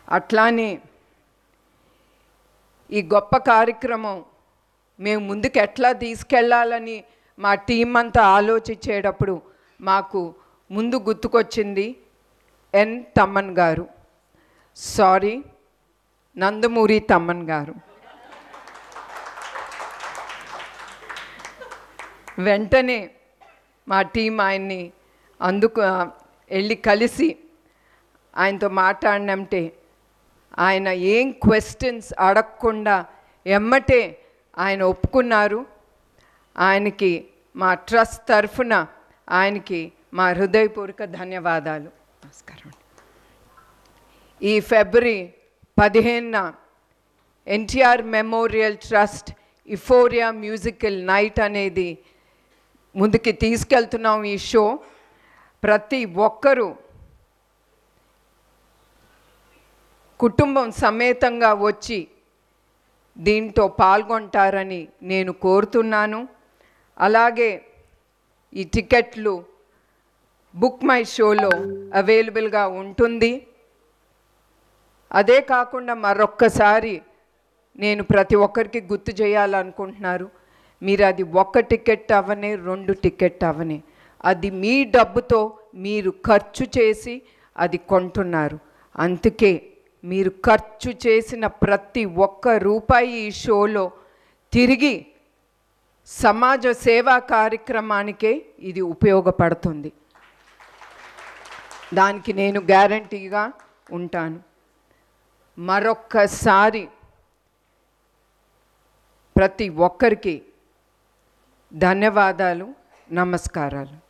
అట్లానే ఈ గొప్ప కార్యక్రమం మేము ముందుకు ఎట్లా తీసుకెళ్ళాలని మా టీం అంతా ఆలోచించేటప్పుడు మాకు ముందు గుర్తుకొచ్చింది ఎన్ తమ్మన్ గారు సారీ నందమూరి తమ్మన్ గారు వెంటనే మా టీం ఆయన్ని అందుకు వెళ్ళి కలిసి ఆయనతో మాట్లాడినంటే ఆయన ఏం క్వశ్చన్స్ అడగకుండా ఎమ్మటే ఆయన ఒప్పుకున్నారు ఆయనకి మా ట్రస్ట్ తరఫున ఆయనకి మా హృదయపూర్వక ధన్యవాదాలు నమస్కారం ఈ ఫిబ్రవరి పదిహేనున NTR memorial trust euphoria musical night అనేది ముందుకి తీసుకెళ్తున్నాం ఈ షో ప్రతి ఒక్కరూ కుటుంబం సమేతంగా వచ్చి దీంతో పాల్గొంటారని నేను కోరుతున్నాను అలాగే ఈ టికెట్లు బుక్ మై షోలో అవైలబుల్గా ఉంటుంది అదే కాకుండా మరొక్కసారి నేను ప్రతి ఒక్కరికి గుర్తు చేయాలనుకుంటున్నారు మీరు అది ఒక్క టికెట్ అవనే రెండు టికెట్ అవనే అది మీ డబ్బుతో మీరు ఖర్చు చేసి అది కొంటున్నారు అందుకే మీరు ఖర్చు చేసిన ప్రతి ఒక్క రూపాయి ఈ షోలో తిరిగి సమాజ సేవా కార్యక్రమానికే ఇది ఉపయోగపడుతుంది దానికి నేను గ్యారంటీగా ఉంటాను మరొక్కసారి ప్రతి ఒక్కరికి ధన్యవాదాలు నమస్కారాలు